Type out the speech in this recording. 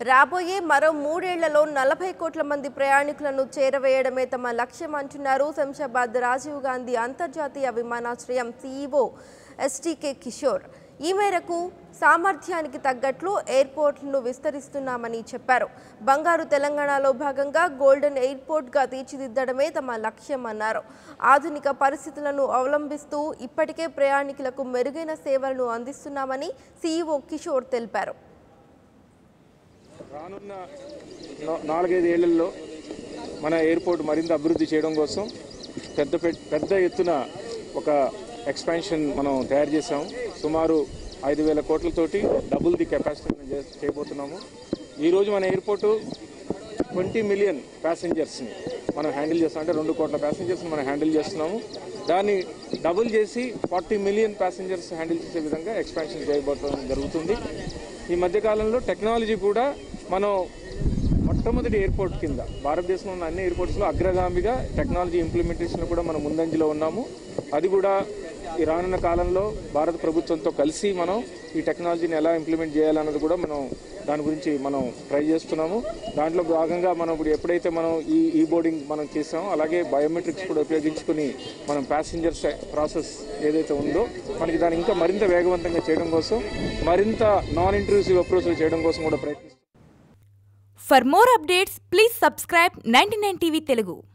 రాబోయే మరో మూడేళ్లలో నలభై కోట్ల మంది ప్రయాణికులను చేరవేయడమే తమ లక్ష్యం అంటున్నారు శంషాబాద్ రాజీవ్ గాంధీ అంతర్జాతీయ విమానాశ్రయం సీఈఓ ఎస్టీకే కిషోర్ ఈ మేరకు సామర్థ్యానికి తగ్గట్లు ఎయిర్పోర్ట్లను విస్తరిస్తున్నామని చెప్పారు బంగారు తెలంగాణలో భాగంగా గోల్డెన్ ఎయిర్పోర్ట్గా తీర్చిదిద్దడమే తమ లక్ష్యం అన్నారు ఆధునిక పరిస్థితులను అవలంబిస్తూ ఇప్పటికే ప్రయాణికులకు మెరుగైన సేవలను అందిస్తున్నామని సీఈఓ కిషోర్ తెలిపారు రానున్న నా- నాలుగైదు ఏళ్లలో మన ఎయిర్పోర్ట్ మరింత అభివృద్ధి చేయడం కోసం పెద్ద పె- పెద్ద ఎత్తున ఒక ఎక్స్పాన్షన్ మనం తయారు చేసాము సుమారు ఐదు వేల కోట్లతోటి డబుల్ ది కెపాసిటీ చేయబోతున్నాము ఈరోజు మన ఎయిర్పోర్టు ట్వంటీ మిలియన్ ప్యాసింజర్స్ని మనం హ్యాండిల్ చేస్తాం అంటే రెండు కోట్ల ప్యాసింజర్స్ని మనం హ్యాండిల్ చేస్తున్నాము దాన్ని డబుల్ చేసి ఫార్టీ మిలియన్ ప్యాసింజర్స్ హ్యాండిల్ చేసే విధంగా ఎక్స్పాన్షన్ చేయబోవడం జరుగుతుంది ఈ మధ్యకాలంలో టెక్నాలజీ కూడా మనం మొట్టమొదటి ఎయిర్పోర్ట్ కింద భారతదేశంలో ఉన్న అన్ని ఎయిర్పోర్ట్స్లో అగ్రగామిగా టెక్నాలజీ ఇంప్లిమెంటేషన్ కూడా మనం ముందంజలో ఉన్నాము అది కూడా ఈ రానున్న కాలంలో భారత ప్రభుత్వంతో కలిసి మనం ఈ టెక్నాలజీని ఎలా ఇంప్లిమెంట్ చేయాలన్నది కూడా మనం దాని గురించి మనం ట్రై చేస్తున్నాము దాంట్లో భాగంగా మనం ఇప్పుడు ఎప్పుడైతే మనం ఈ ఈ బోర్డింగ్ మనం చేసామో అలాగే బయోమెట్రిక్స్ కూడా ఉపయోగించుకుని మనం ప్యాసింజర్స్ ప్రాసెస్ ఏదైతే ఉందో మనకి దాన్ని ఇంకా మరింత వేగవంతంగా చేయడం కోసం మరింత నాన్ ఇంట్రూసివ్ అప్రోచ్ చేయడం కోసం కూడా ప్రయత్నిస్తున్నాం For more updates, please subscribe 99 TV Telugu.